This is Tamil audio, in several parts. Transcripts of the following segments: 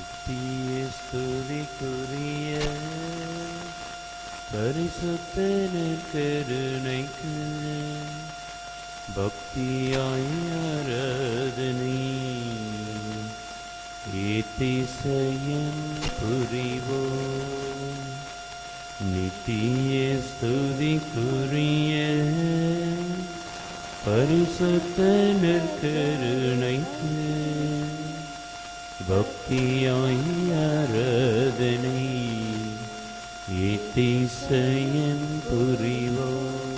நித்திய ஸ்துதிக்குரிய பரிசுத்த நற்கருணைக்கு பக்தியாய் ஆராதனை ஏத்திசையம் புரிவோம் நித்திய ஸ்துதிக்குரிய பரிசுத்த நற்கருணைக்கு பக்தியாய் ஆராதனை ஏத்திசையம் புரிவோம்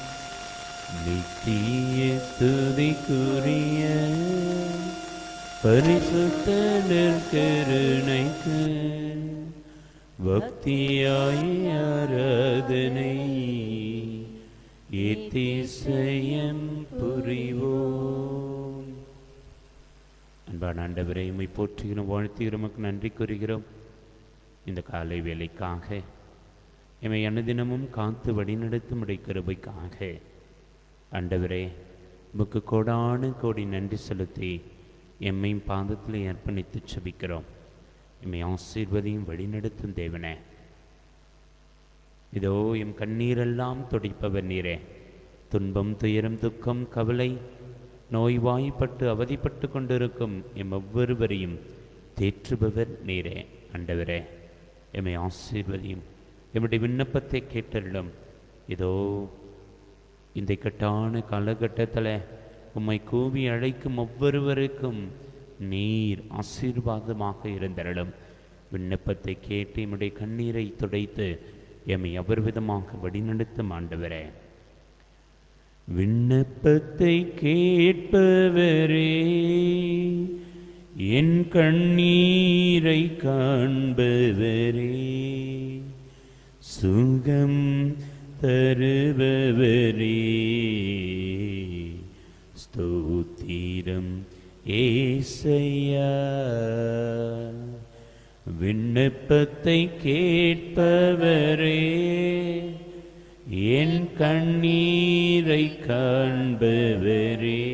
நித்திய ஸ்துதிக்குரிய பரிசுத்த நற்கருணைக்கு பக்தியாய் ஆராதனை ஏத்திசையம் புரிவோம் அன்பான ஆண்டவரை உம்மை போற்றுகிறோம் வாழ்த்துகிறோம் உமக்கு நன்றி கூறுகிறோம் இந்த காலை வேலைக்காக எம்மை அனுதினமும் காத்து வழிநடத்தும் உடைய கிருபைக்காக ஆண்டவரே உமக்கு கோடான கோடி நன்றி செலுத்தி எம்மையும் பாதத்தில் அர்ப்பணித்து செபிக்கிறோம் எம்மை ஆசீர்வதியும் வழிநடத்தும் தேவனே இதோ எம் கண்ணீரெல்லாம் துடிப்பவர் நீரே துன்பம் துயரம் துக்கம் கவலை நோய்வாய்ப்பட்டு அவதிப்பட்டு கொண்டிருக்கும் எம் ஒவ்வொருவரையும் தேற்றுபவர் நீரே ஆண்டவரே எம்மை ஆசீர்வதியும் எம்முடைய விண்ணப்பத்தை கேட்டருளும் இதோ இந்த கட்டான காலகட்டத்தில் உம்மை கூவி அழைக்கும் ஒவ்வொருவருக்கும் நீர் ஆசீர்வாதமாக இருந்தருளும் விண்ணப்பத்தை கேட்டு எம்முடைய கண்ணீரை துடைத்து எம்மை அபர்விதமாக வழிநடத்தும் ஆண்டவரே விண்ணப்பத்தை கேட்பவரே என் கண்ணீரை காண்பவரே சுகம் தருபவரே ஸ்தோத்திரம் ஏசையா விண்ணப்பத்தை கேட்பவரே என் கண்ணீரை காண்பவரே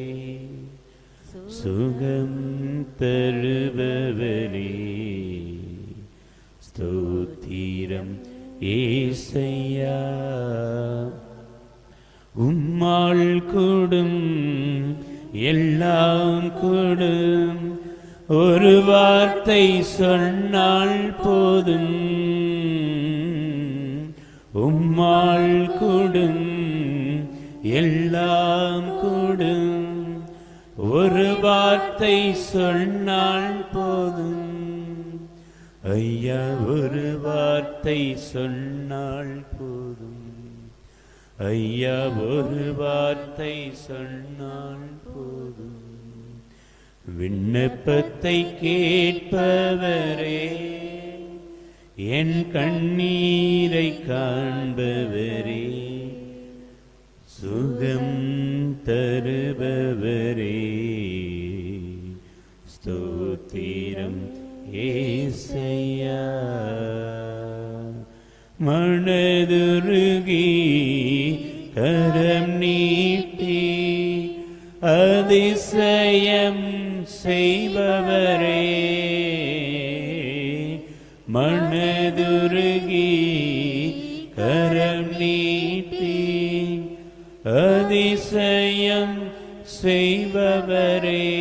சுகம் தருபவரே ஸ்தோத்திரம் ஏசையா உம்மாள் கூடும் எல்லாம் கூடும் ஒரு வார்த்தை சொன்னால் போதும் உம்மாள் கூடும் எல்லாம் கூடும் ஒரு வார்த்தை சொன்னால் போதும் ஐயா ஒரு வார்த்தை சொன்னால் போதும் ஐயா ஒரு வார்த்தை சொன்னால் போதும் விண்ணப்பத்தை கேட்பவரே என் கண்ணீரை காண்பவரே சுகம் தருபவரே ஸ்தோத்திரம் ஏசையா மனதுருகி கரம் நீட்டி அதிசயம் செய்பவரே மனதுருகி கரம் நீட்டி அதிசயம் செய்பவரே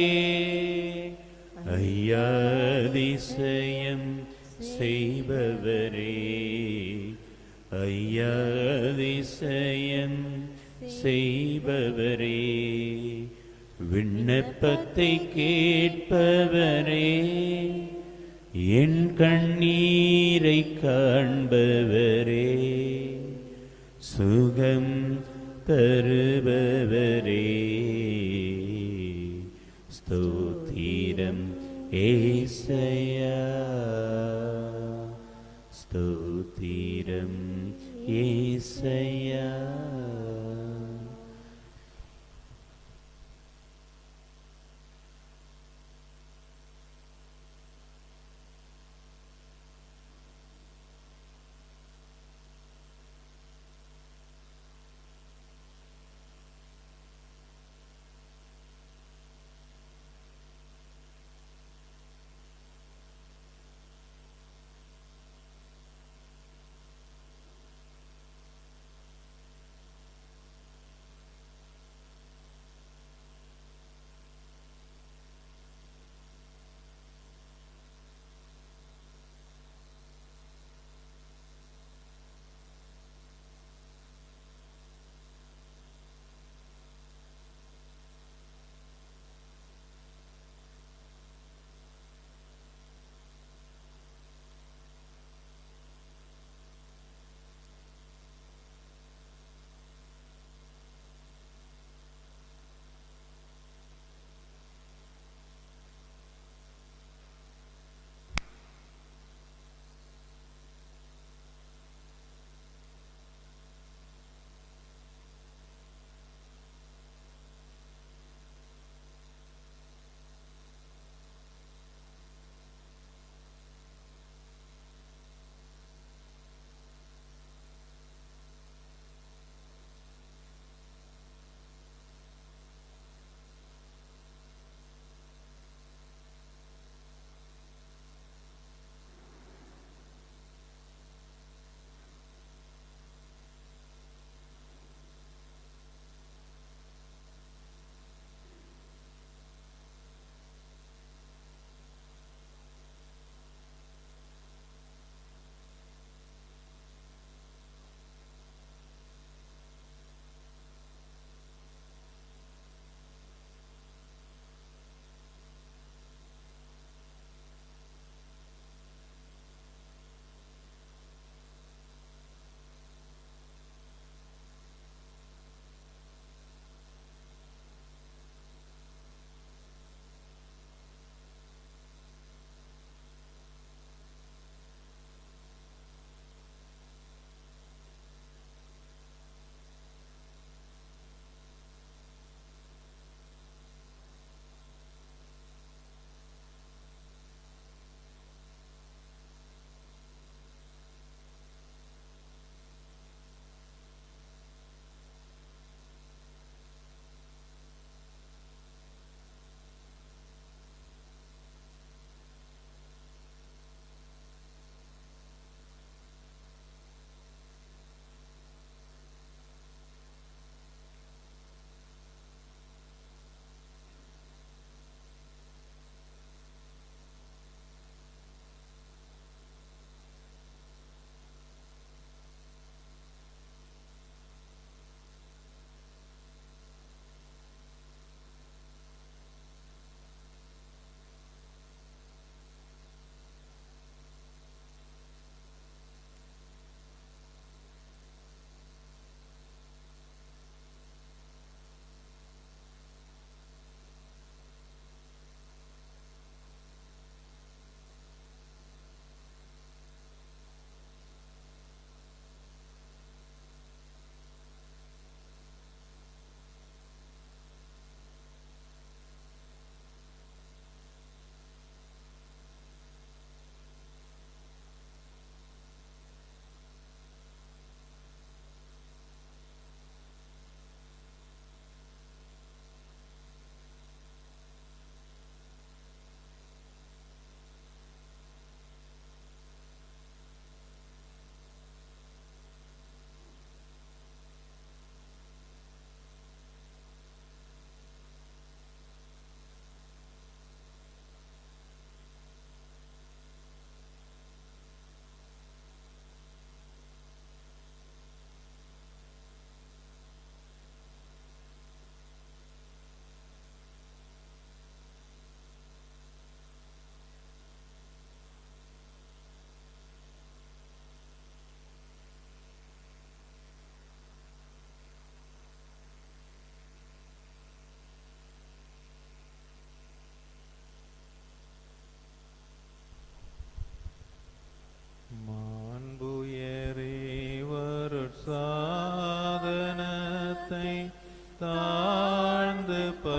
ஐயா அதிசயம் செய்பவரே ஐயா அதிசயம் செய்பவரே விண்ணப்பத்தை கேட்பவரே என் கண்ணீரை காண்பவரே சுகம் தருபவரே ஸ்தோத்திரம் ஏசையா ஸ்தோத்திரம் ஏசையா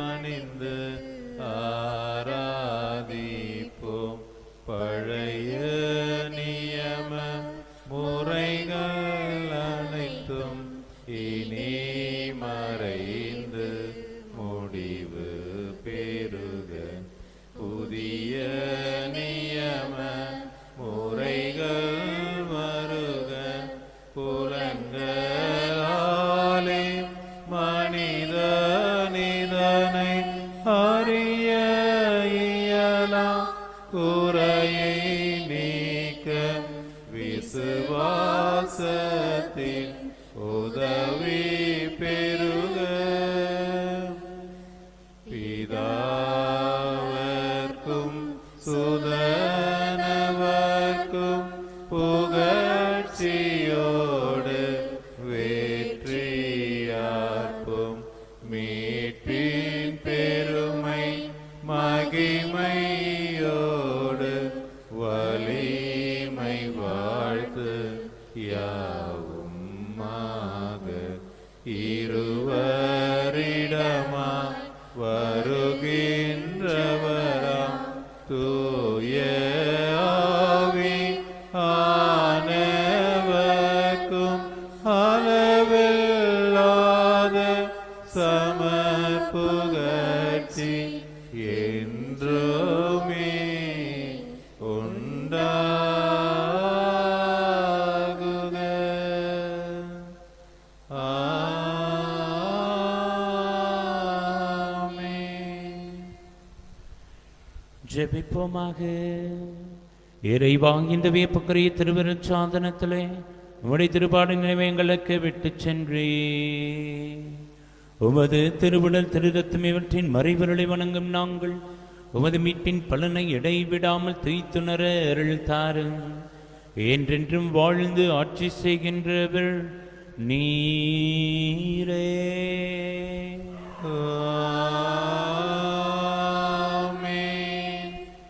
பணிந்து ஆராதிப்போம் பழைய நியம முறைகள் அனைத்தும் இனி மறைந்து முடிவு பெறுக புதிய நியம முறைகள் வருக புலங்களாலே மனித நிதனை அறிய இயலாம் குறையை நீக்க விசுவாசத்தில் உதவி பெறுக பிதாவர்க்கும் சுதனவர்க்கும் புகழ்ச்சியோடு வெற்றியார்ப்பும் மீட்பின் பெருமை மகிமையோடு வலிமை வாழ்த்து யாவுமாக இருவரிடமா வருகின்றவராம் தூய ஆவி ஆனவர்க்கும் அளவில்லாத சமர்ப்புகட்சி என்றுமே உண்டாகுக ஆமென். ஜெபிப்போமாக இறைவா இந்த வியப்புக்குரிய திருவருட் சாதனத்திலே உம்முடைய திருப்பாடு நினைவங்களுக்கு விட்டு சென்றே உமது திருவுடல் திருரத்தம் இவற்றின் மறைவருளை வணங்கும் நாங்கள் உமது மீட்பின் பலனை இடைவிடாமல் துய்த்துணர அருள் தாரும் என்றென்றும் வாழ்ந்து ஆட்சி செய்கின்றவர் நீரே ஆமென்.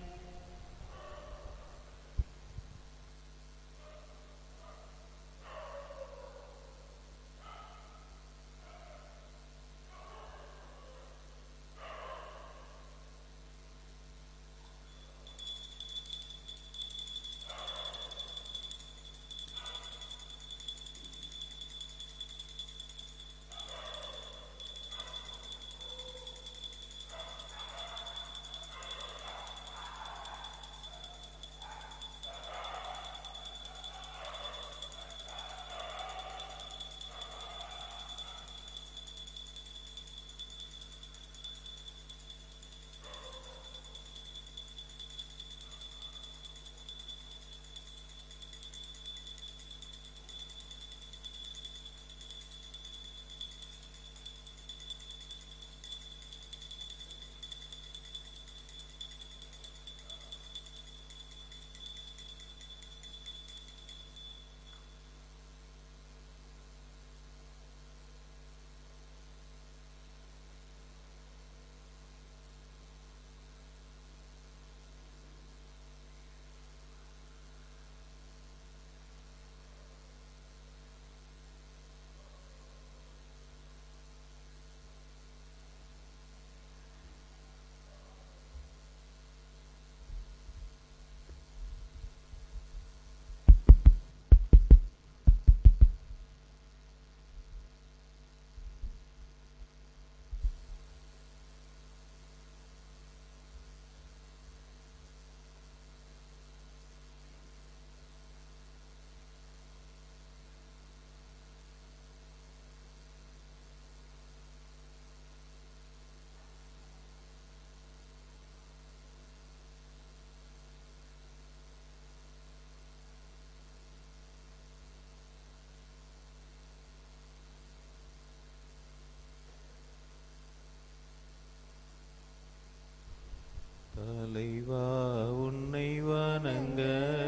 தலைவா உன்னை வணங்க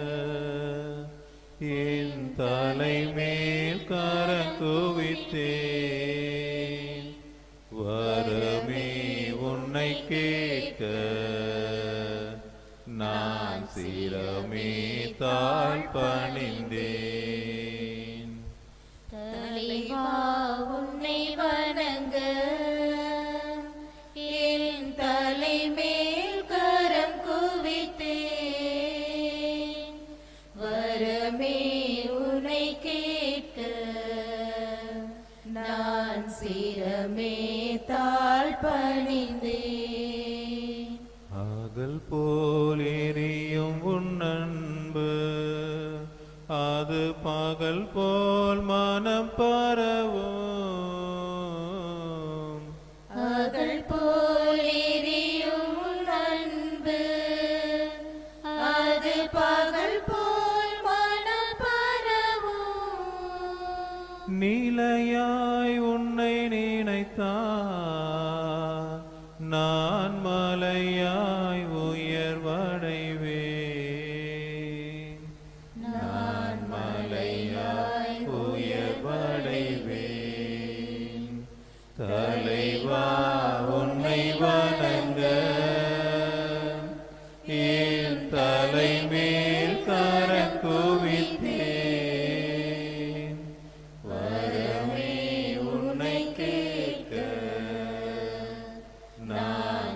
என் தலைமேல் கரங்குவித்தேன் வரமே உன்னை கேட்க நான் சிரமே தாழ் பணிந்தேன் தலைவா உன்னை வணங்க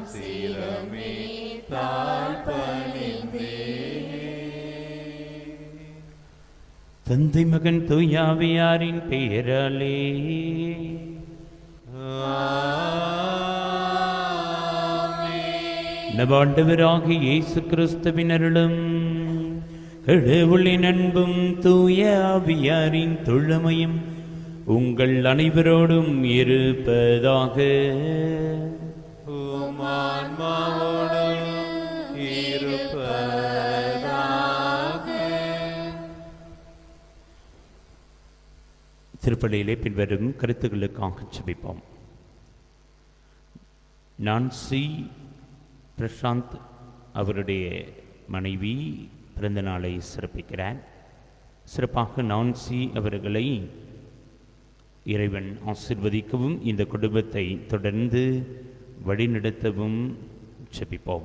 சிரமே தாழ் பணிந்தே தந்தை மகன் தூயாவியாரின் பெயராலே நவாண்டவராகிய இயேசு கிறிஸ்துவின் அருளும் கடவுளின் அன்பும் தூய ஆவியாரின் தொழுமையும் உங்கள் அனைவரோடும் இருப்பதாக உமான்மாவோடும் இருப்பதாக திருப்பலியிலே பின்வரும் கருத்துக்களுக்காக ஜெபிப்போம் நான்சி பிரசாந்த் அவருடைய மனைவி பிறந்த நாளை சிறப்பிக்கிறார் சிறப்பாக நான்சி அவர்களை இறைவன் ஆசிர்வதிக்கவும் இந்த குடும்பத்தை தொடர்ந்து வழிநடத்தவும் ஜெபிப்போம்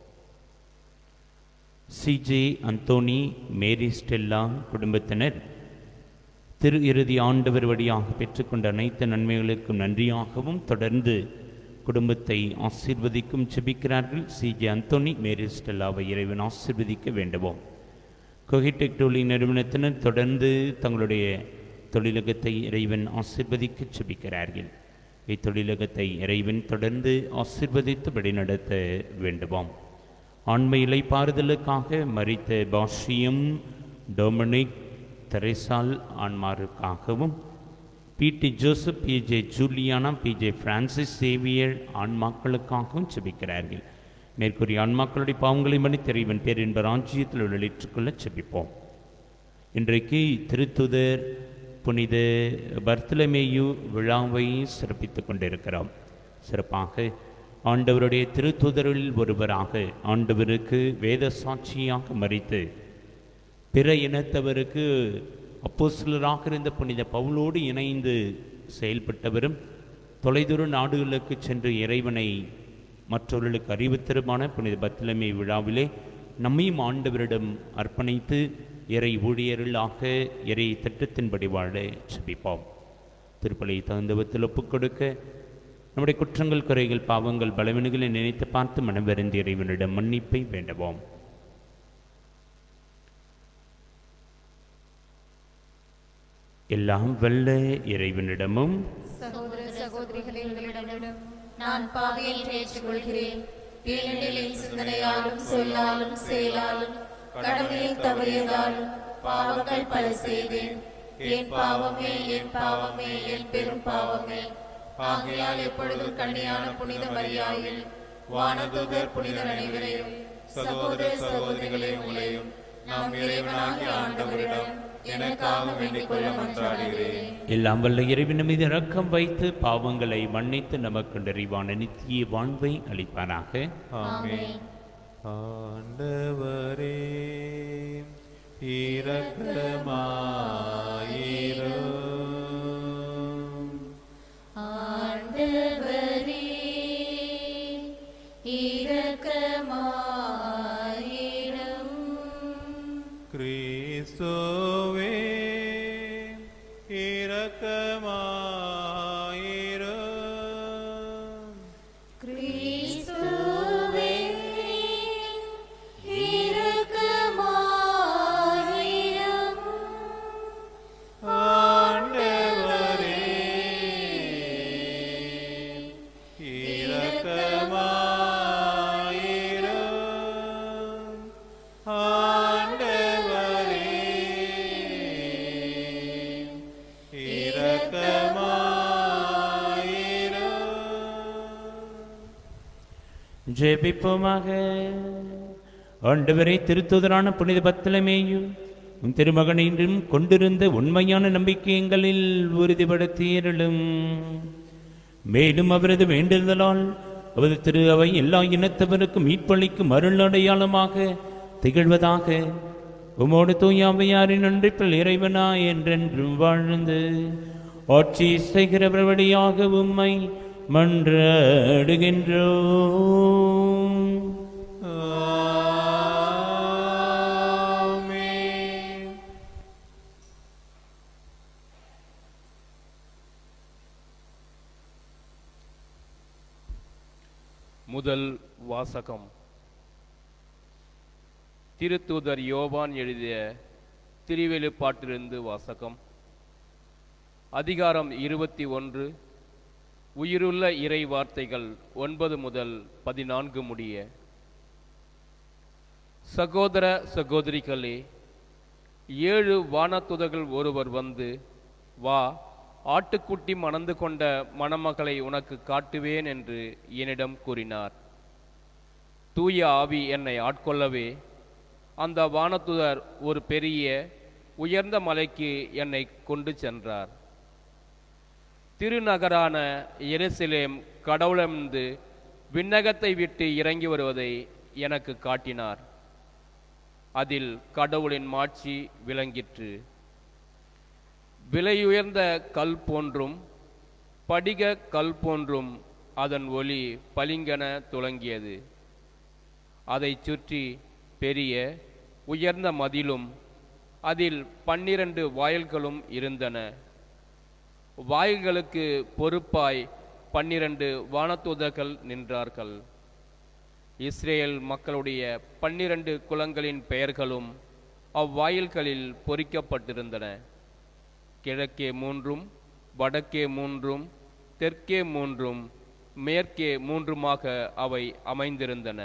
சிஜே அந்தோனி மேரி ஸ்டெல்லா குடும்பத்தினர் திரு இறுதி ஆண்டவர் வழியாக பெற்றுக்கொண்ட அனைத்து நன்மைகளுக்கும் நன்றியாகவும் தொடர்ந்து குடும்பத்தை ஆசீர்வதிக்கும் ஜெபிக்கிறார்கள் சிஜே அந்தோனி மேரி ஸ்டெல்லாவை இறைவன் ஆசீர்வதிக்க வேண்டுவோம் கொஹிடெக் டோலி நிறுவனத்தினர் தொடர்ந்து தங்களுடைய தொழிலகத்தை இறைவன் ஆசீர்வதிக்க ஜெபிக்கிறார்கள் இத்தொழிலகத்தை இறைவன் தொடர்ந்து ஆசீர்வதித்து வழிநடத்த வேண்டுவோம் ஆண்மை இலைப்பாறுதலுக்காக மறித்த பாஷ்யம் டொமினிக் தெரேசால் ஆன்மாருக்காகவும் பிடி ஜோசப் பிஜே ஜூலியானா பிஜே பிரான்சிஸ் சேவியர் ஆன்மாக்களுக்காகவும் செபிக்கிறார்கள் மேற்கூறிய ஆன்மாக்களுடைய பாவங்களை மன்னித்து இறைவன் பேரின்ப ராஜ்யத்தில் உள்ளிட்டுக்கொள்ள செபிப்போம் இன்றைக்கு திருத்துதர் புனித பர்த்தலமேயு விழாவை சிறப்பித்துக் கொண்டிருக்கிறோம் சிறப்பாக ஆண்டவருடைய திருத்துதரில் ஒருவராக ஆண்டவருக்கு வேத சாட்சியாக மறித்து பிற இனத்தவருக்கு அப்போஸ்தலராக இருந்த புனித பவுலோடு இணைந்து செயல்பட்டவரும் தொலைதூர நாடுகளுக்கு சென்று இறைவனை மற்றவர்களுக்கு அறிவித்தருமான புனித பத்திலமை விழாவிலே நம்மையும் ஆண்டவரிடம் அர்ப்பணித்து இறை ஊழியர்களாக இறை திட்டத்தின்படி வாழ செபிப்போம் திருப்பலை தகுந்தவத்தில் ஒப்புக் கொடுக்க நம்முடைய குற்றங்கள் குறைகள் பாவங்கள் பலவீனங்களை நினைத்து பார்த்து மனவருந்தி இறைவனிடம் மன்னிப்பை வேண்டுவோம் எல்லாம் வல்ல இறைவனிடமும் சகோதர சகோதரிகளே உங்களிடம் நான் பாவி என்று ஏற்றுக்கொள்கிறேன் ஏனெனில் என் சிந்தனையாலும் சொல்லாலும் செயலாலும் கடமையில் தவறியதாலும் பாவங்கள் பல செய்தேன் என் பாவமே என் பாவமே என் பெரும் பாவமே ஆகையால் எப்பொழுதும் கண்ணியான புனித மரியாயில் வானதூதர் புனிதர் அனைவரையும் சகோதர சகோதரிகளே உங்களையும் நாம் இறைவனாகிய ஆண்டவரிடம் எனக்காக வேண்டிக் கொள்ள மன்றாடுகிறேன் எல்லாம் வல்ல இறைவன் மீது இரக்கம் வைத்து பாவங்களை மன்னித்து நமக்கு நிறைவான நித்திய வாழ்வை அளிப்பாராக ஆமென் ஆண்டவரே இரக்கமாயிரும் ஆண்டவரே இரக்கமாயிரும் கிறிஸ்துவே இரக்கமாயிரும் கிறிஸ்துவே இரக்கமாயிரும் ஆண்டவரே இரக்கமாயிரும் ஆண்டவரே இரக்கமாயிரும் ஜெபிப்போமாக ஆண்டவரை திருத்துதரான புனித பத்திலமேயும் உம் திருமகன் இன்றும் கொண்டிருந்த உண்மையான நம்பிக்கை எங்களில் உறுதிப்படுத்தியருளும் மேலும் அவரது வேண்டுதலால் அவரது திரு அவை எல்லா இனத்தவருக்கும் மீட்பளிக்கும் அருள் அடையாளமாக திகழ்வதாக உமோடு தூயாமையாரின் ஒன்றிப்பில் இறைவனா என்றென்றும் வாழ்ந்து ஆட்சி செய்கிறவர் வழியாக உம்மை மன்றாடுகின்றோம் ஆமென் முதல் வாசகம் திருத்தூதர் யோவான் எழுதிய திருவெளிப்பாட்டிலிருந்து வாசகம் அதிகாரம் இருபத்தி ஒன்று உயிருள்ள இறை வார்த்தைகள் ஒன்பது முதல் பதினான்கு முடிய சகோதர சகோதரிகளே ஏழு வானத்துதர்கள் ஒருவர் வந்து வா ஆட்டுக்குட்டி மணந்து கொண்ட மணமகளை உனக்கு காட்டுவேன் என்று என்னிடம் கூறினார் தூய ஆவி என்னை ஆட்கொள்ளவே அந்த வானத்துதர் ஒரு பெரிய உயர்ந்த மலைக்கு என்னை கொண்டு சென்றார் திருநகரான எருசலேம் கடவுளமிருந்து விண்ணகத்தை விட்டு இறங்கி வருவதை எனக்கு காட்டினார் அதில் கடவுளின் மாட்சி விளங்கிற்று விலையுயர்ந்த கல் போன்றும் படிக கல் போன்றும் அதன் ஒளி பளிங்கென துலங்கியது அதைச் சுற்றி பெரிய உயர்ந்த மதிலும் அதில் பன்னிரண்டு வாயில்களும் இருந்தன வாயில்களுக்கு பொறுப்பாய் பன்னிரண்டு வானதூதர்கள் நின்றார்கள் இஸ்ரேல் மக்களுடைய பன்னிரண்டு குலங்களின் பெயர்களும் அவ்வாயில்களில் பொறிக்கப்பட்டிருந்தன கிழக்கே மூன்றும் வடக்கே மூன்றும் தெற்கே மூன்றும் மேற்கே மூன்றுமாக அவை அமைந்திருந்தன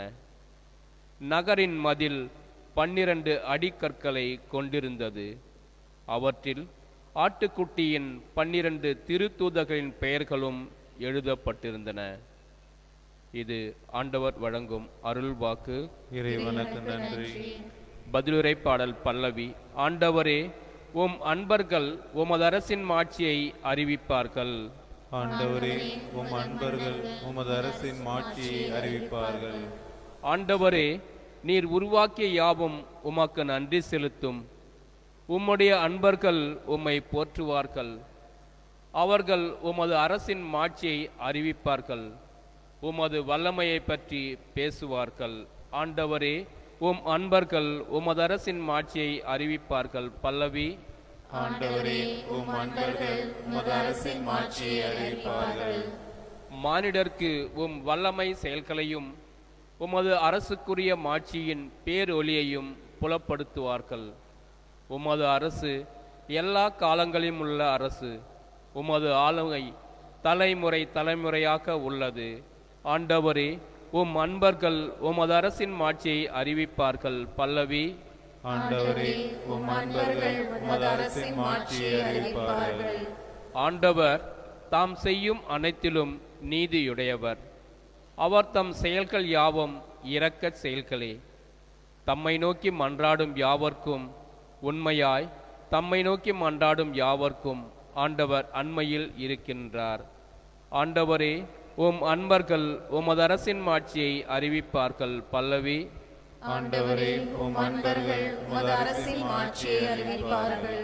நகரின் மதில் பன்னிரண்டு அடிக்கற்களை கொண்டிருந்தது அவற்றில் ஆட்டுக்குட்டியின் பன்னிரண்டு திருத்தூதர்களின் பெயர்களும் எழுதப்பட்டிருந்தன இது ஆண்டவர் வழங்கும் அருள்வாக்கு இறைவனுக்கு நன்றி பதிலுரை பாடல் பல்லவி ஆண்டவரே உம் அன்பர்கள் உமது அரசின் மாட்சியை அறிவிப்பார்கள் ஆண்டவரே உம் அன்பர்கள் உமது அரசின் மாட்சியை அறிவிப்பார்கள் ஆண்டவரே நீர் உருவாக்கிய யாவும் உமக்கு நன்றி செலுத்தும் உம்முடைய அன்பர்கள் உம்மை போற்றுவார்கள் அவர்கள் உமது அரசின் மாட்சியை அறிவிப்பார்கள் உமது வல்லமையை பற்றி பேசுவார்கள் ஆண்டவரே உம் அன்பர்கள் உமது அரசின் மாட்சியை அறிவிப்பார்கள் பல்லவி ஆண்டவரே உம் அன்பர்கள் உமது அரசின் மாட்சியை அறிவிப்பார்கள் மானிடர்க்கு உம் வல்லமை செயல்களையும் உமது அரசுக்குரிய மாட்சியின் பேரொளியையும் புலப்படுத்துவார்கள் உமது அரசு எல்லா காலங்களிலும் உள்ள அரசு உமது ஆளுகை தலைமுறை தலைமுறையாக உள்ளது ஆண்டவரே உம் அன்பர்கள் உமது அரசின் மாட்சியை அறிவிப்பார்கள் பல்லவி ஆண்டவரே உம் அன்பர்கள் உமது அரசின் மாட்சியை அறிவிப்பார்கள் ஆண்டவர் தாம் செய்யும் அனைத்திலும் நீதியுடையவர் அவர் தம் செயல்கள் யாவும் இரக்கச் செயல்களே தம்மை நோக்கி மன்றாடும் யாவர்க்கும் உண்மையாய் தம்மை நோக்கி மன்றாடும் யாவர்க்கும் ஆண்டவர் அண்மையில் இருக்கின்றார் ஆண்டவரே உம் அன்பர்கள் உமது அரசின் மாட்சியை அறிவிப்பார்கள் பல்லவி ஆண்டவரே உம் அன்பர்கள் உமது அரசின் மாட்சியை அறிவிப்பார்கள்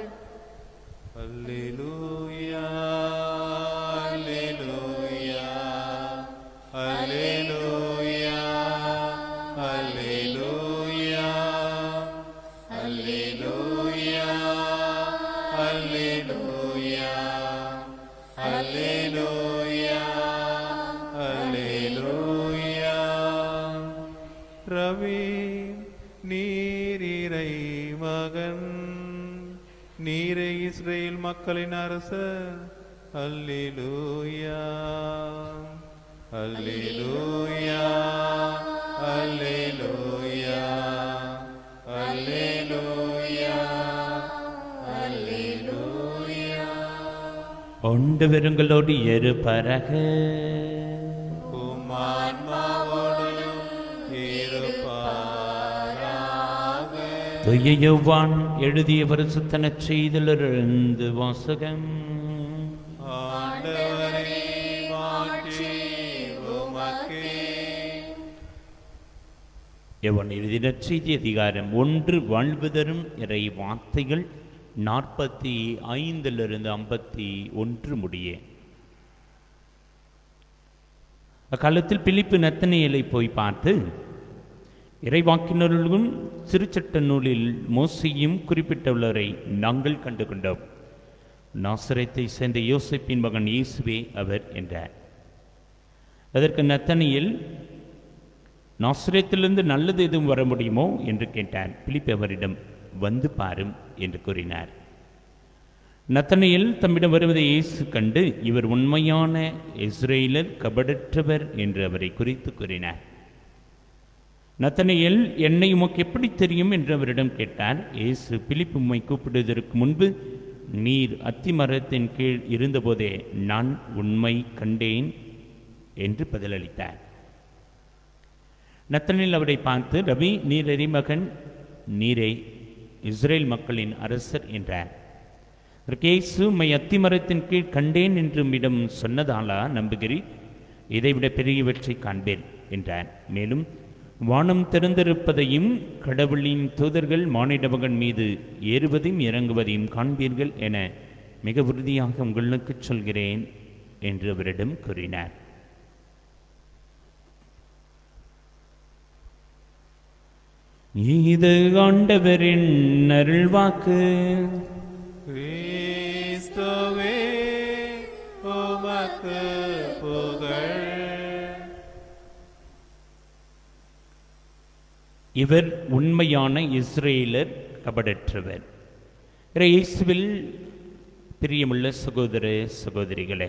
அல்லேலூயா அல்லேலூயா அல்லேலூயா அல்லேலூயா அல்லேலூயா அல்லேலூயா அல்லேலூயா அல்லேலூயா ரவி நீரிரை மகன் நீரை இஸ்ரேல் மக்களின் அரசர் அல்லேலூயா அல்லேலூயா அல்லேலூயா அல்லேலூயா அல்லேலூயா ஆண்டவருங்களோடு இருப்பரக உம் ஆன்மாவோடும் இருப்பாராக துய யோவான் எழுதிய பரிசுத்தன செய்தலிருந்து வாசகம் ஆண்டவரே மாற்றி உமக்கே எவன் எழுதின செய்தி அதிகாரம் ஒன்று வாழ்வு தரும் இறை வார்த்தைகள் நாற்பத்தி ஐந்திலிருந்து ஐம்பத்தி ஒன்று முடிய அக்காலத்தில் பிலிப்பு நத்தனியலை போய் பார்த்து இறைவாக்கினர்களும் சிறுச்சட்ட நூலில் மோசையும் குறிப்பிட்டுள்ளவரை நாங்கள் கண்டு கொண்டோம் நாசரத்தை சேர்ந்த யோசிப்பின் மகன் இயேசுவே அவர் என்றார் அதற்கு நத்தனியில் நாசிரியத்திலிருந்து நல்லது எதுவும் வர முடியுமோ என்று கேட்டார் பிலிப்பு அவரிடம் வந்து பாரும் என்று கூறினார் நத்தனையில் தம்மிடம் வருவதை இயேசு கண்டு இவர் உண்மையான இஸ்ரேலர் கபடற்றவர் என்று அவரை குறித்து கூறினார் நத்தனையில் என்னை உமக்கு எப்படி தெரியும் என்று அவரிடம் கேட்டார் இயேசு பிலிப்பு உம்மை கூப்பிடுவதற்கு முன்பு நீர் அத்திமரத்தின் கீழ் இருந்தபோதே நான் உண்மை கண்டேன் என்று பதிலளித்தார் நத்தனில் அவரை பார்த்து ரவி நீர் எரிமகன் நீரே இஸ்ரேல் மக்களின் அரசர் என்றார் அதற்கு இயேசு உம்மை அத்திமரத்தின் கீழ் கண்டேன் என்று உம்மிடம் சொன்னதாலா நம்புகிறீர் இதைவிட பெரியவற்றை காண்பேன் என்றார் மேலும் வானம் திறந்திருப்பதையும் கடவுளின் தூதர்கள் மானிட மகன் மீது ஏறுவதையும் இறங்குவதையும் காண்பீர்கள் என மிக உறுதியாக உங்களுக்கு சொல்கிறேன் என்று அவரிடம் கூறினார் இது ஆண்டவரின் அருள்வாக்கு கிறிஸ்துவே உமக்கு புகழ் இவர் உண்மையான இஸ்ரேலர் கபடற்றவர் இயேசுவில் பிரியமுள்ள சகோதர சகோதரிகளே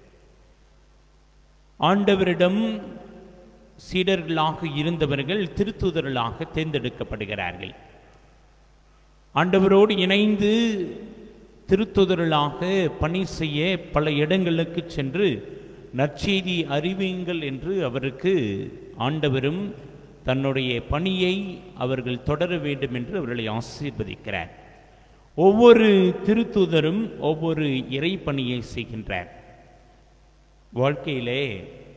ஆண்டவரிடம் சீடர்களாக இருந்தவர்கள் திருத்தூதர்களாக தேர்ந்தெடுக்கப்படுகிறார்கள் ஆண்டவரோடு இணைந்து திருத்துதர்களாக பணி செய்ய பல இடங்களுக்கு சென்று நற்செய்தி அறிவியுங்கள் என்று அவருக்கு ஆண்டவரும் தன்னுடைய பணியை அவர்கள் தொடர வேண்டும் என்று அவர்களை ஆசீர்வதிக்கிறார் ஒவ்வொரு திருத்தூதரும் ஒவ்வொரு இறை பணியை செய்கின்றார் வாழ்க்கையிலே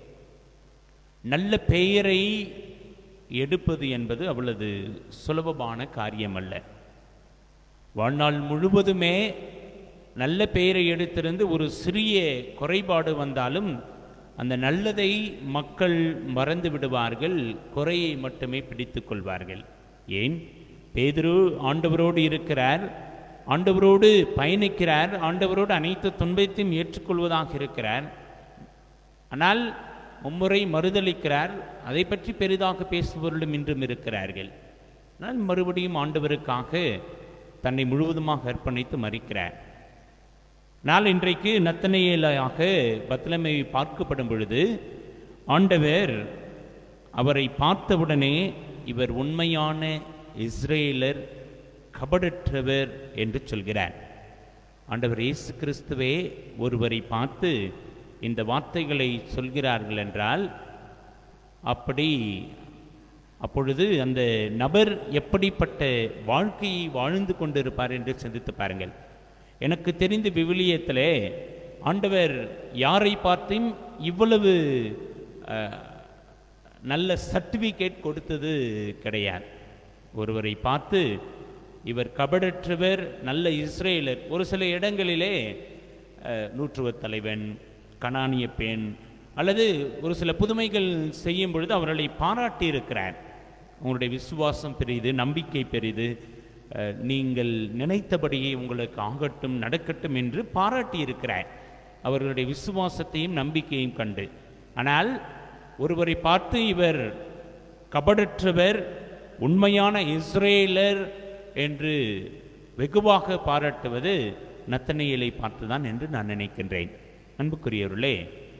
நல்ல பெயரை எடுப்பது என்பது அவ்வளவு சுலபமான காரியம் அல்ல வாழ்நாள் முழுவதுமே நல்ல பெயரை எடுத்திருந்து ஒரு சிறிய குறைபாடு வந்தாலும் அந்த நல்லதை மக்கள் மறந்து விடுவார்கள் குறையை மட்டுமே பிடித்துக் கொள்வார்கள் ஏன் பேதுரு ஆண்டவரோடு இருக்கிறார் ஆண்டவரோடு பயணிக்கிறார் ஆண்டவரோடு அனைத்து துன்பத்தையும் ஏற்றுக்கொள்வதாக இருக்கிறார் ஆனால் மும்முறை மறுதளிக்கிறார் அதை பற்றி பெரிதாக பேசுபவர்களும் இன்றும் இருக்கிறார்கள் ஆனால் மறுபடியும் ஆண்டவருக்காக தன்னை முழுவதுமாக அர்ப்பணித்து மறிக்கிறார் நாள் இன்றைக்கு நத்தனையிலாக பத்லமை பார்க்கப்படும் பொழுது ஆண்டவர் அவரை பார்த்தவுடனே இவர் உண்மையான இஸ்ரேலர் கபடற்றவர் என்று சொல்கிறார் ஆண்டவர் இயேசு கிறிஸ்துவே ஒருவரை பார்த்து இந்த வார்த்தைகளை சொல்கிறார்கள் என்றால் அப்படி அப்பொழுது அந்த நபர் எப்படிப்பட்ட வாழ்க்கையை வாழ்ந்து கொண்டிருப்பார் என்று சிந்தித்து பாருங்கள் எனக்கு தெரிந்த விவிலியத்திலே ஆண்டவர் யாரை பார்த்தும் இவ்வளவு அஹ், நல்ல சர்டிஃபிகேட் கொடுத்தது கிடையாது ஒருவரை பார்த்து இவர் கபடற்றவர் நல்ல இஸ்ரேலர் ஒரு சில இடங்களிலே அஹ், நூற்றுவத் தலைவன் கனானிய பெண் அல்லது ஒரு சில புதுமைகள் செய்யும் பொழுது அவர்களை பாராட்டி இருக்கிறார் உங்களுடைய விசுவாசம் பெரிது நம்பிக்கை பெரிது அஹ், நீங்கள் நினைத்தபடியே உங்களுக்கு ஆகட்டும் நடக்கட்டும் என்று பாராட்டி இருக்கிறார் அவர்களுடைய விசுவாசத்தையும் நம்பிக்கையும் கண்டு ஆனால் ஒருவரை பார்த்து இவர் கபடற்றவர் உண்மையான இஸ்ரேலர் என்று வெகுவாக பாராட்டுவது நத்தனையலை பார்த்துதான் என்று நான் நினைக்கின்றேன் அன்புக்குரியவர்களே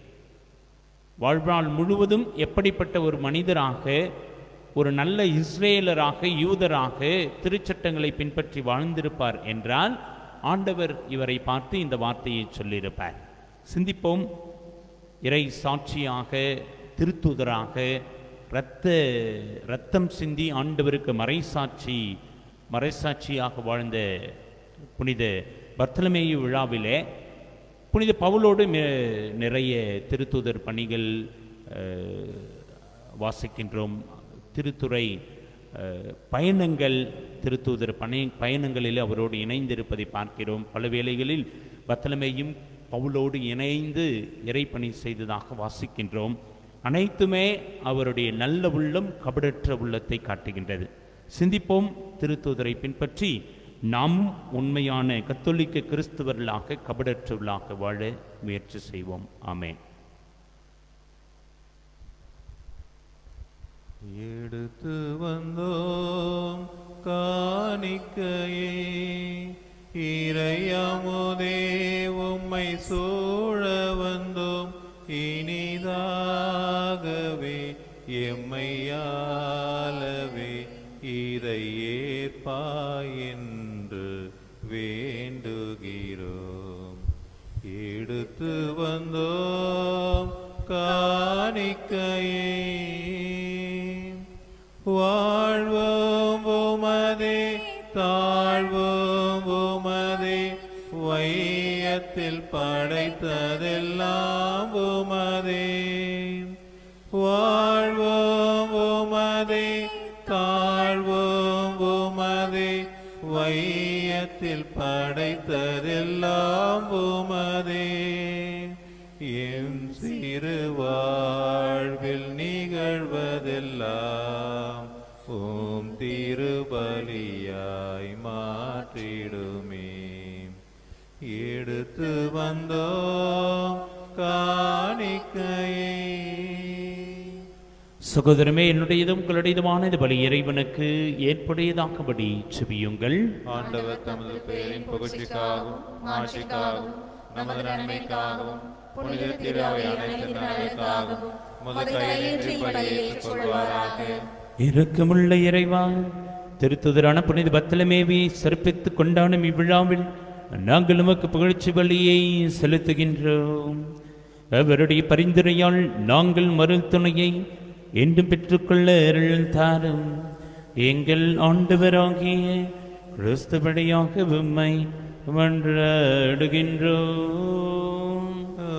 வாழ்நாள் முழுவதும் எப்படிப்பட்ட ஒரு மனிதராக ஒரு நல்ல இஸ்ரேலராக யூதராக திருச்சட்டங்களை பின்பற்றி வாழ்ந்திருப்பார் என்றால் ஆண்டவர் இவரை பார்த்து இந்த வார்த்தையை சொல்லியிருப்பார் சிந்திப்போம் இறை சாட்சியாக திருத்துதராக இரத்த இரத்தம் சிந்தி ஆண்டவருக்கு மறைசாட்சி மறைசாட்சியாக வாழ்ந்த புனித பர்த்தலமேயு விழாவிலே புனித பவுலோடு மி- நிறைய திருத்துதர் பணிகள் அஹ், வாசிக்கின்றோம் திருத்துறை அஹ், பயணங்கள் திருத்தூதர் பணி பயணங்களில் அவரோடு இணைந்திருப்பதை பார்க்கிறோம் பல வேளைகளில் பத்தலமையும் பவுலோடு இணைந்து இறைப்பணி செய்ததாக வாசிக்கின்றோம் அனைத்துமே அவருடைய நல்ல உள்ளம் கபடற்ற உள்ளத்தை காட்டுகின்றது சிந்திப்போம் திருத்தூதரை பின்பற்றி நாம் உண்மையான கத்தோலிக்க கிறிஸ்தவர்களாக கபடற்றவர்களாக வாழ முயற்சி செய்வோம் ஆமென் எடுத்து வந்தோம் காணிக்கையே இறையாமுதே உம்மை சூழ வந்தோம் இனிதாகவே எம்மையாலவே இதை ஏற்பாய் என்று வேண்டுகிறோம் எடுத்து வந்தோம் காணிக்கையே வாழ்வோம் உமதே தாழ்வோம் உமதே வையத்தில் படைத்ததெல்லாம் உமதே வாழ்வோம் உமதே தாழ்வோம் உமதே வையத்தில் படைத்ததெல்லாம் உமதே எம் சிறு வாழ்வில் நிகழ்வதெல்லாம் ஓம் திருபலியாய் மாற்றிடுமே எடுத்து வந்தோம் காணிக்கையே சகோதரமே என்னுடையதும் உங்களுடையதுமான இந்த பலி இறைவனுக்கு ஏற்புடையதாக்கும்படி செபியுங்கள் ஆண்டவர் தமது பெயரின் புகழ்ச்சிக்காகவும் மாட்சிக்காகவும் நமது நன்மைக்காகவும் புனித திருவை அனைத்து நலனுக்காகவும் முத கையின்றி பலியை ஏற்றுக்கொள்வாராக இரக்கமுள்ள இறைவா திருத்துதரான புனித பத்தலமேவி சிறப்பித்துக் கொண்டாடும் இவ்விழாவில் நாங்கள் உமக்கு புகழ்ச்சி பலியை செலுத்துகின்றோம் அவருடைய பரிந்துரையால் நாங்கள் மறுத்துணையை என்றும் பெற்றுக்கொள்ள அருள் தாரும் எங்கள் ஆண்டவராகிய கிறிஸ்துபடியாக உம்மை மன்றாடுகின்றோம்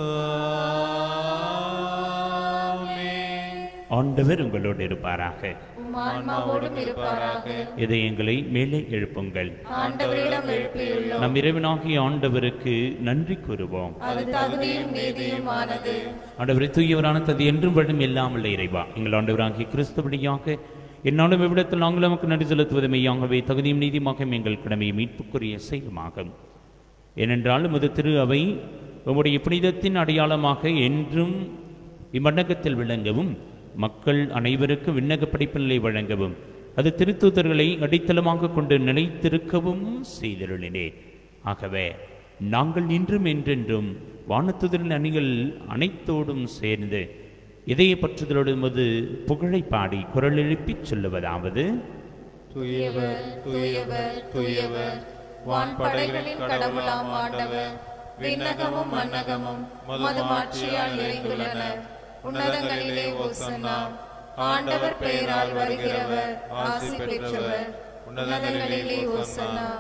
ஆமென். ஆண்டவர் உங்களோடு இருப்பாராக உம் ஆன்மாவோடும் இருப்பாராக இதயங்களை மேலே எழுப்புங்கள் ஆண்டவரிடம் எழுப்பியுள்ளோம் நம் இறைவனாகிய ஆண்டவருக்கு நன்றி கூறுவோம் அது தகுதியும் நீதியுமானது ஆண்டவரை தூயவரான தது என்றும் வழும் இல்லாமல் இறைவா எங்கள் ஆண்டவராகிய கிறிஸ்துபடியாக என்னாலும் இவ்விடத்தில் நாங்கள் நமக்கு நன்றி செலுத்துவது மெய்யாகவே தகுதியும் நீதியுமாக எங்கள் கடமையை மீட்புக்குரிய செயலுமாகும் ஏனென்றால் உமது திரு அவை உம்முடைய புனிதத்தின் அடையாளமாக என்றும் இம்மண்டகத்தில் விளங்கவும் மக்கள் அனைவருக்கும் விண்ணக படிப்பினை வழங்கவும் அது திருத்தூதர்களை அடித்தளமாக கொண்டு நிலைத்திருக்கவும் செய்திருளினேன் ஆகவே நாங்கள் இன்றும் என்றென்றும் வானத்துதரின் அணிகள் அனைத்தோடும் சேர்ந்து இதய பற்றுதலோடு உமது புகழை பாடி குரல் எழுப்பிச் சொல்லுவதாவது தூயவர் தூயவர் தூயவர் வான்படைகளின் கடவுளாம் ஆண்டவர் விண்ணகமும் மன்னகமும் மது மாட்சியால் நிறைந்துள்ளன உன்னதங்களிலே ஓசன்னா ஆண்டவர் பெயரால் வருகிறவர் ஆசி பெற்றவர் உன்னதங்களிலே ஓசன்னா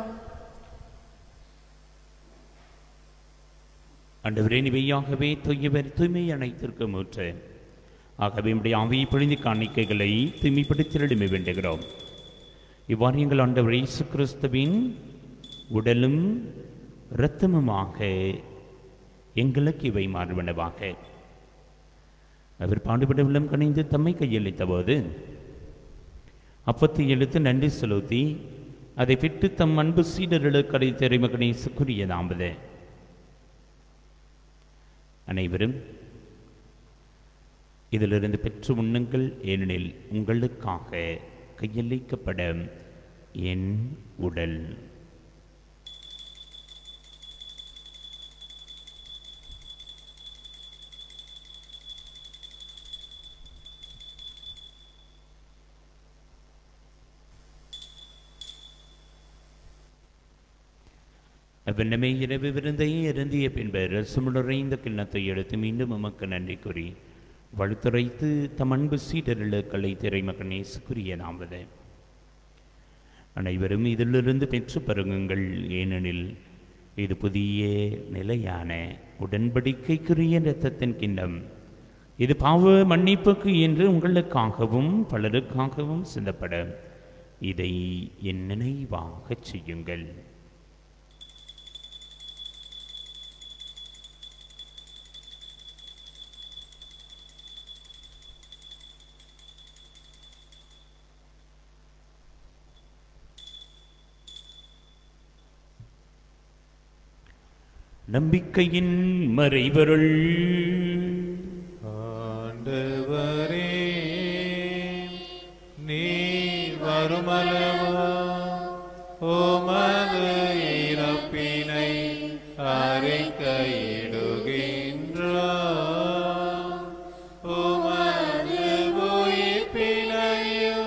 ஆண்டவரே நிவையாகவே தூயவர் தூய்மை அனைத்திற்கும் ஊற்று ஆகவே நம்முடைய ஆவியை பொழிந்து காணிக்கைகளை தூய்மைப்படுத்திடமே வேண்டுகிறோம் இவ்வாறு எங்கள் ஆண்டவர் இயேசு கிறிஸ்துவின் உடலும் இரத்தமுமாக எங்களுக்கு இவை மாறுவனவாக அவர் பாடுபட உள்ளம் கணிந்து தம்மை கையளித்த போது அப்பத்தை எழுத்து நன்றி செலுத்தி அதை விட்டு தம் அன்பு சீடர்களுக்கு அடைத்த இறைமகனை சுக்குரியதாம்பது அனைவரும் இதிலிருந்து பெற்று உண்ணுங்கள் ஏனெனில் உங்களுக்காக கையளிக்கப்பட என் உடல் அவ்வண்ணமே இரவு விருந்தையை அருந்திய பின்பு ரசமுடைந்த கிண்ணத்தை எடுத்து மீண்டும் உமக்கு நன்றி கூறி வலுத்துரைத்து தம் அன்பு சீடர்களுக்களை திரைமகனே சுக்குரியனாவது அனைவரும் இதிலிருந்து பெற்று பருகுங்கள் ஏனெனில் இது புதிய நிலையான உடன்படிக்கைக்குரிய இரத்தத்தின் கிண்ணம் இது பாவ மன்னிப்புக்கு என்று உங்களுக்காகவும் பலருக்காகவும் சிந்தப்பட இதை என் நினைவாகச் செய்யுங்கள் நம்பிக்கையின் மறைபொருள் ஆண்டவரே வருமளவோ உமது இறப்பினை அறிக்கையிடுகின்றோம் உமது உயிர்ப்பினையோ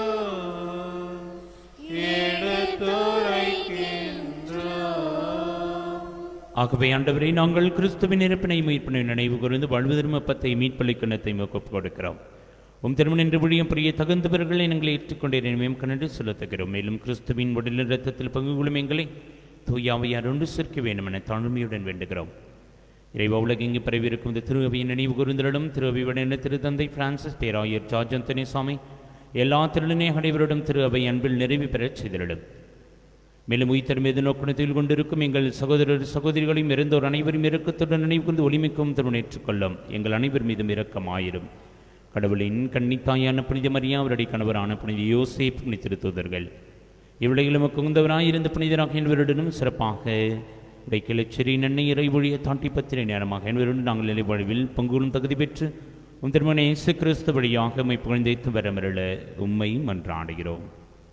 எடுத்துரைக்கின்றோம் ஆகவே ஆண்டவரே நாங்கள் கிறிஸ்துவின் இறப்பினை மீட்பினை நினைவு கூர்ந்து வாழ்வு அப்பத்தை மீட்பலை கிண்ணத்தை ஒப்புக் கொடுக்கிறோம் உம் திருமணம் என்று விழியும் பிரிய தகுந்தவர்களை எங்களை ஏற்றுக்கொண்டேன் கண்டு செலுத்துகிறோம் மேலும் கிறிஸ்துவின் உடலில் இரத்தத்தில் பங்கு கொள்ளும் எங்களை தூயாவையார் ஒன்று சேர்க்க வேண்டும் என தாழ்மையுடன் வேண்டுகிறோம் இறைவா உலகெங்கு பரவியிருக்கும் இந்த திருவையின் நினைவு கூர்ந்தலிடம் திருவையுடன் திருத்தந்தை பிரான்சிஸ் பேராயர் ஜார்ஜ் அந்தனி சுவாமி எல்லா திருநனே அனைவரிடம் திரு அவை அன்பில் நிறைவு பெறச் செய்திடும் மேலும் உயிர்த்தர் மீது நோக்கணத்தில் கொண்டிருக்கும் எங்கள் சகோதரர் சகோதரிகளையும் இறந்தோர் அனைவரும் இறக்கத்துடன் நினைவு கொண்டு ஒளிமிக்கவும் திருநேற்றுக்கொள்ளும் எங்கள் அனைவர் மீதும் இரக்கமாயிரும் கடவுளின் கன்னித்தாயான புனித மரியா அவருடைய கணவரான புனித யோசேப் புனித திருத்தூதர்கள் இவ்வுலகிலும் குந்தவராயிருந்த புனிதராக என்பவருடனும் சிறப்பாக உடைக்கிளச்சேரி நன்னை இறை ஒழிய தாண்டி பத்திரை நேரமாக என்பவருடன் நாங்கள் நிலை வாழ்வில் பங்குகளும் தகுதி பெற்று உம் திருமண இயேசு கிறிஸ்து வழியாக உம்மை புகழ்ந்தேத்து வரமருள உம்மை மன்றாடுகிறோம்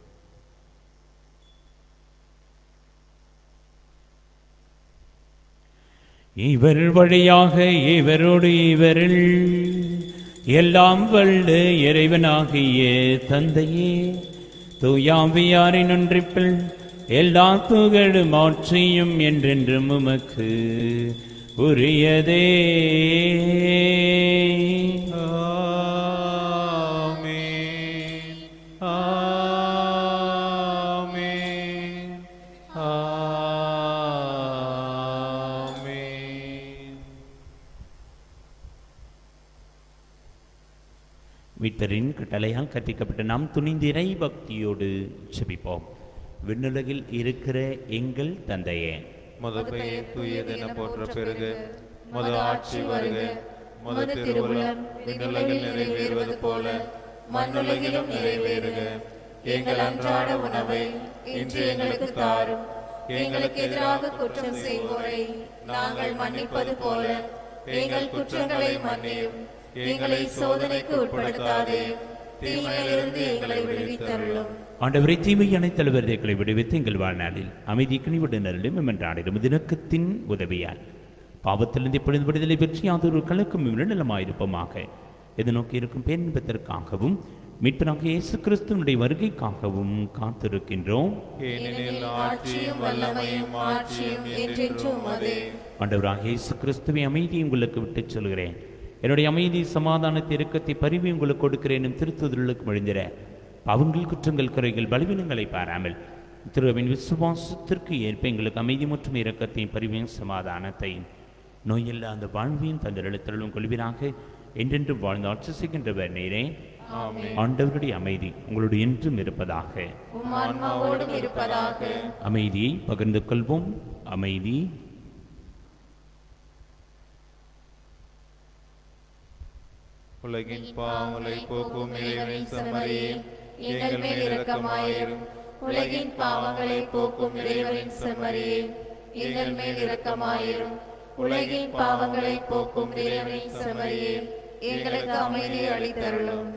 இவர் வழியாக இவரோடு இவரில் எல்லாம் வல்ல இறைவனாகிய தந்தையே தூயாவியாரின் ஒன்றிப்பில் எல்லா புகழும் ஆட்சியும் என்றென்றும் உமக்கு உரியதே ஆமென் ஆமென் ஆமென் மீட்பரின் கட்டளையால் கற்பிக்கப்பட்ட நாம் துணிந்திரை பக்தியோடு செபிப்போம் விண்ணுலகில் இருக்கிற எங்கள் தந்தையே முத பெயர் தூயதென போற்ற பெருக முத ஆட்சி வருக முத திருவுளம் விண்ணுலகில் நிறைவேறுவது போல மண்ணுலகிலும் நிறைவேறுக எங்கள் அன்றாட உணவை இன்று எங்களுக்கு தாரும் எங்களுக்கு எதிராக குற்றம் செய்வோரை நாங்கள் மன்னிப்பது போல எங்கள் குற்றங்களை மன்னியும் எங்களை சோதனைக்கு உட்படுத்தாதே தீமையிலிருந்து எங்களை விடுவித்தருளும் ஆண்டவரை தீமை அனைத்து வருதைகளை விடுவித்து எங்கள் வாழ்நாளில் அமைதி கனிவுடனரிலும் மெமன்றாடிடும் தினக்கத்தின் உதவியால் பாவத்திலிருந்து இப்பொழுது விடுதலை பெற்று யாதொரு கலக்கும் நலமாயிருப்போமாக எது நோக்கி இருக்கும் பேரின்பத்திற்காகவும் மீட்பனாக இயேசு கிறிஸ்துவனுடைய வருகைக்காகவும் காத்திருக்கின்றோம் ஏனெனில் ஆட்சியும் வல்லமையும் ஆட்சியும் என்றென்றும் உமதே ஆண்டவராக இயேசு கிறிஸ்துவை அமைதியை உங்களுக்கு விட்டுச் சொல்கிறேன் என்னுடைய அமைதி சமாதானத்தை இறுக்கத்தை பரிவி உங்களுக்கு கொடுக்கிறேன் எனும் திருத்துதலுக்கு மொழிந்திர பாவங்கள் குற்றங்கள் குறைகள் பலவீனங்களை பாராமல் திருவின் விசுவாசத்திற்கு ஏற்ப எங்களுக்கு அமைதி மற்றும் இரக்கத்தையும் பரிவையும் சமாதானத்தையும் நோயில்லா அந்த வாழ்வையும் தந்தெழுத்தலும் கொள்வீராக என்றென்று வாழ்ந்து ஆட்சி செய்கின்றவர் நேரே ஆண்டவருடைய அமைதி உங்களுடைய என்றும் இருப்பதாக உம் ஆன்மாவோடும் இருப்பதாக அமைதியை பகிர்ந்து கொள்வோம் அமைதி உலகின் பாவங்களை போக்கும் இறைவனின் செம்மறியே எங்கள் மேல் இரக்கமாயிரும் உலகின் பாவங்களை போக்கும் இறைவனின் செம்மறியே எங்கள் மேல் இரக்கமாயிரும் உலகின் பாவங்களை போக்கும் இறைவனின் செம்மறியே எங்களுக்கு அமைதி அளித்தருளும்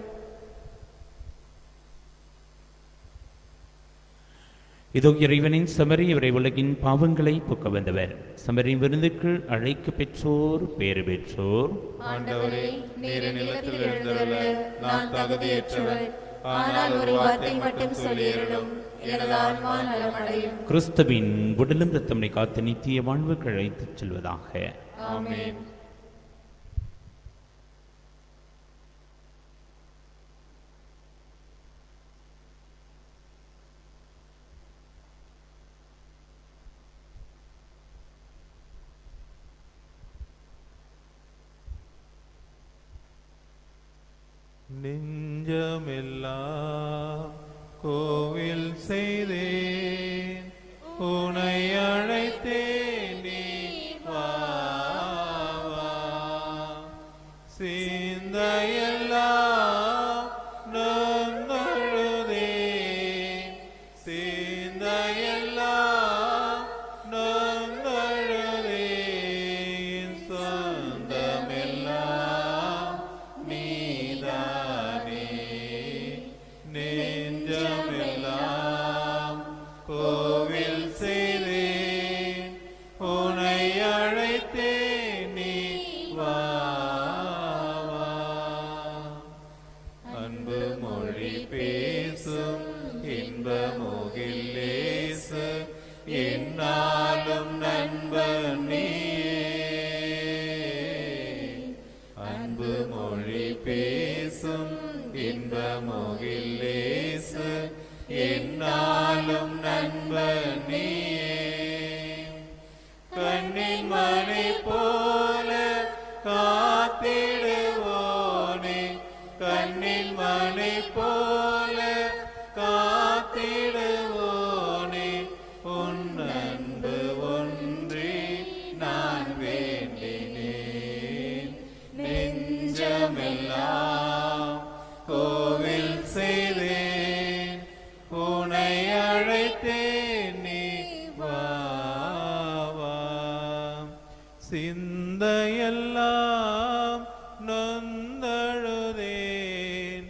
இதோ இறைவனின் சமரி இவரை உலகின் பாவங்களை போக்க வந்தவர் சமரி விருந்துக்கு அழைக்க பெற்றோர் பேறு பெற்றோர் ஆண்டவரே நீர் நிலத்தில் எழுந்தருள நான் தகுதியற்றவர் ஆனால் ஒரு வார்த்தை மட்டும் சொல்லியருளும் எனது ஆன்மா நலமடையும் கிறிஸ்துவின் உடலும் ரத்தமனை காத்து நித்திய வாழ்வுக்கு அழைத்துச் செல்வதாக ஆமென் நெஞ்சமெல்லாம் கோவில் செய்தேன் உனை அழைத்தேன் நீ வா வா. சிந்தையெல்லாம் நொந்தழுதேன் சிந்தையெல்லாம் நொந்தழுதேன் சொந்தமெல்லாம் நீதானே நெஞ்சமெல்லாம் நோகில்லேசு என்னாலும் நண்பன் நீயே கண்ணின் மணி போல காத்திடுவோனே கண்ணின் மணி போல காத்திடுவோனே உன் அன்பு ஒன்றி நான் வேண்டினேன் நெஞ்சமெல்லாம் கோவில் செய்தேன் உனை அழைத்தேன் நீ வா வா. சிந்தையெல்லாம் நொந்தழுதேன்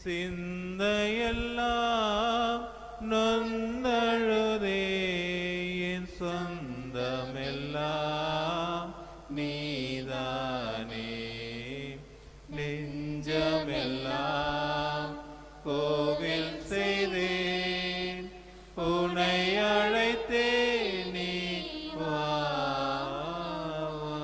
சிந்தையெல்லாம் நொந்தழுதே என் சொந்தமெல்லாம் நீதானே நெஞ்சமெல்லாம் கோவில் செய்தேன் உனை அழைத்தேன் நீ வா வா.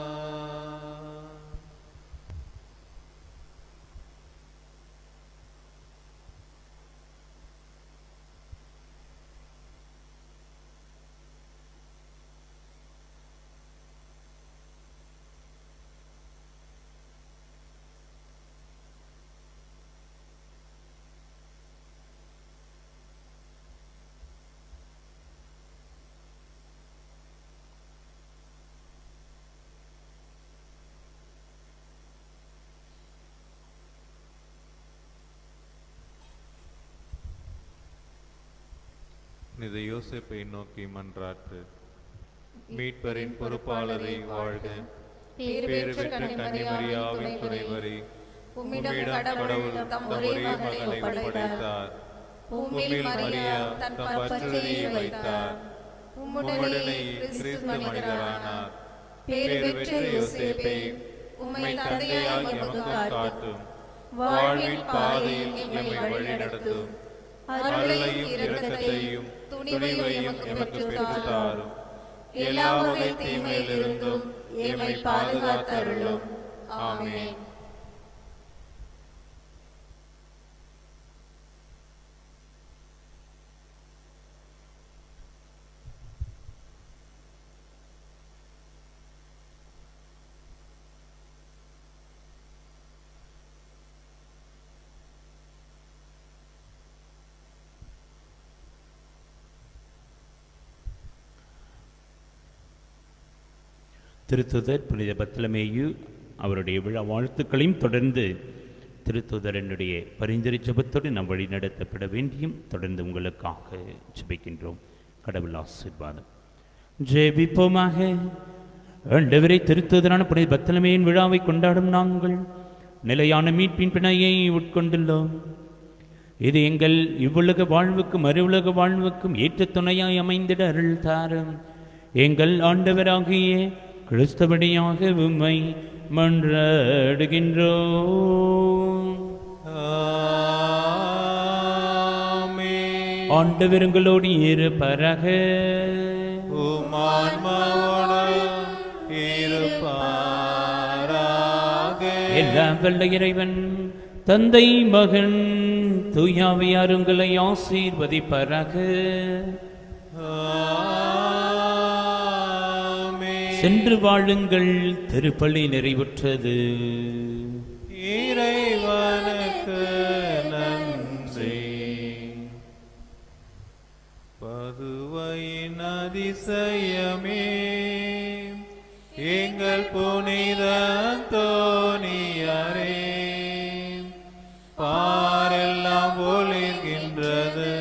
இது யோசேப்பை நோக்கி மன்றாற்று மீட்பரின் பொறுப்பாளரை வாழ்க பேறு பேறு பெற்ற பெற்ற கன்னிமரியாவின் துணைவரே உம்மிடம் கடவுள் தம் ஒரே மகனை ஒப்படைத்தார் உம்மில் மரியா தன் பற்றுதலை வைத்தார் உம்முடனே கிறிஸ்து மனிதரானார் பேறு பெற்ற யோசேப்பை உம்மை தந்தையாய் எமக்கு காட்டும் வாழ்வின் பாதையில் எம்மை வழிநடத்தும் அருளையும் இரக்கத்தையும் துணிவையும் எமக்கு பெற்றுத்தாரும் எல்லா வகை தீமையிலிருந்தும் எம்மை பாதுகாத்தருளும் ஆமென் திருத்துதர் புனித பத்லமேயு அவருடைய விழா வாழ்த்துக்களையும் தொடர்ந்து திருத்துதரனுடைய பரிந்துரை ஜெபத்தோடு நாம் வழி நடத்தப்பட வேண்டியும் தொடர்ந்து உங்களுக்காக ஜெபிக்கின்றோம் கடவுள் ஆசீர்வாதம் ஜெபிப்போமாக ஆண்டவரை திருத்துதரான புனித பத்லமேயின் விழாவை கொண்டாடும் நாங்கள் நிலையான மீட்பின் பிணையை உட்கொண்டுள்ளோம் இது எங்கள் இவ்வுலக வாழ்வுக்கும் அருவுலக வாழ்வுக்கும் ஏற்ற துணையாய் அமைந்திட அருள் தாரும் எங்கள் ஆண்டவராகிய கிறிஸ்தபடியாக உம்மை மன்றாடுகின்றோம் ஆமென். ஆண்டவருங்களோடு இருப்பரக உம் ஆன்மாவோடும் இருப்பாராக. எல்லாம் வல்ல இறைவன் தந்தை மகன் தூயாவியார் உங்களை ஆசீர்வதிப்பராக ஆமென். சென்று வாழுங்கள் திருப்பலி நிறைவுற்றது இறைவனுக்கு நன்றி பதுவையின் அதிசயமே எங்கள் புனித தோணியாரே பாரெல்லாம் ஒளிர்கின்றது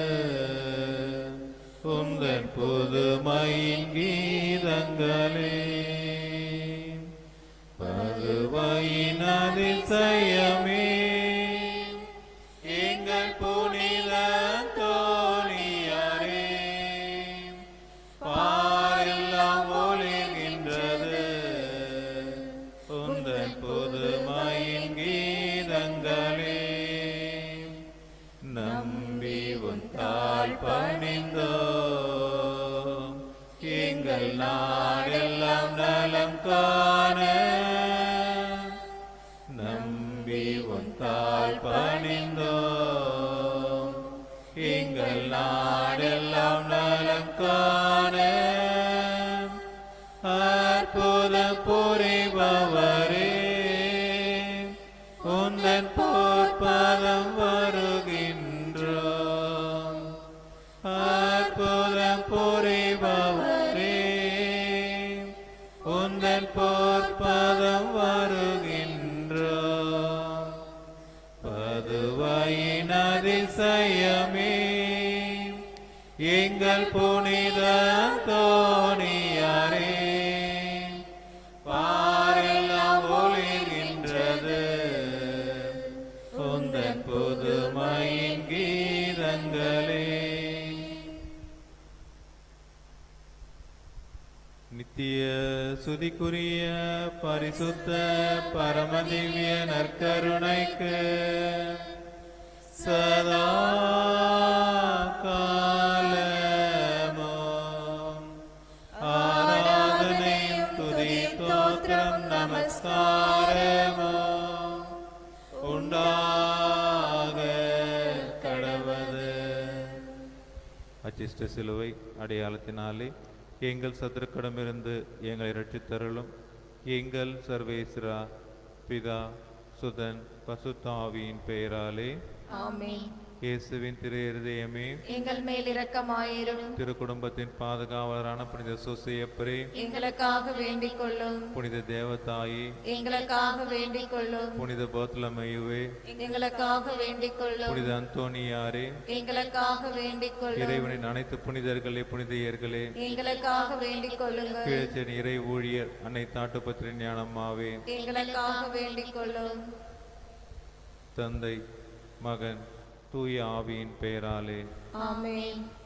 உந்தன் புதுமையின் கீதங்களே பதுவையின் அதிசயமே எங்கள் புனித தோணியாரே பாரெல்லாம் ஒளிர்கின்றது உந்தன் புதுமையின் கீதங்களே நம்பி உன் தாழ் பணிந்தோம் எங்கள் நாடெல்லாம் நலம் காண நம்பி உன் தாழ் பணிந்தோம் எங்கள் நாடெல்லாம் நலம் காண அற்புதம் புரிபவரே உந்தன் போர்ப்பதம் வருகின்றோம் அற்புதம் புரிபவரே உந்தன் போர்ப்பதம் வருகின்றோம் பதுவையின் அதிசயமே எங்கள் புனித தோணியாரே பாரெல்லாம் ஒளிர்கின்றது உந்தன் புதுமையின் கீதங்களே நித்திய சுதிக்குரிய பரிசுத்த பரமதிவ்ய நற்கருணைக்கு சதா காலமும் ஆராதனையும் துதி தோத்திரம் நமஸ்காரமும் உண்டாக கடவது அச்சிஷ்ட சிலுவை அடையாளத்தினாலே எங்கள் சத்துருக்கிடமிருந்து எங்களை ரட்சித்தருளும் எங்கள் சர்வேஸ்வரா பிதா சுதன் பசுத்தாவியின் பெயராலே ஆமென் இயேசுவின் திரு இருதயமே எங்கள் மேல் இரக்கமாயிரும் திரு குடும்பத்தின் பாதுகாவலரான புனித சுசையப்பரே எங்களுக்காக வேண்டிக் கொள்ளும் புனித தேவதாயி எங்களுக்காக வேண்டிக் கொள்ளும் புனித போத்தலமையுவே எங்களுக்காக வேண்டிக் கொள்ளும் புனித அந்தோனியாரே எங்களுக்காக வேண்டிக் கொள்ளும் இறைவனின் அனைத்து புனிதர்களே புனிதையர்களே எங்களுக்காக வேண்டிக் கொள்ளுங்கள் கீழச்சன் இறை ஊழியர் அன்னை தாட்டுப்பத்திரி ஞானம்மாவே எங்களுக்காக வேண்டிக் கொள்ளும் தந்தை மகன் தூய ஆவியின் பெயராலே ஆமென்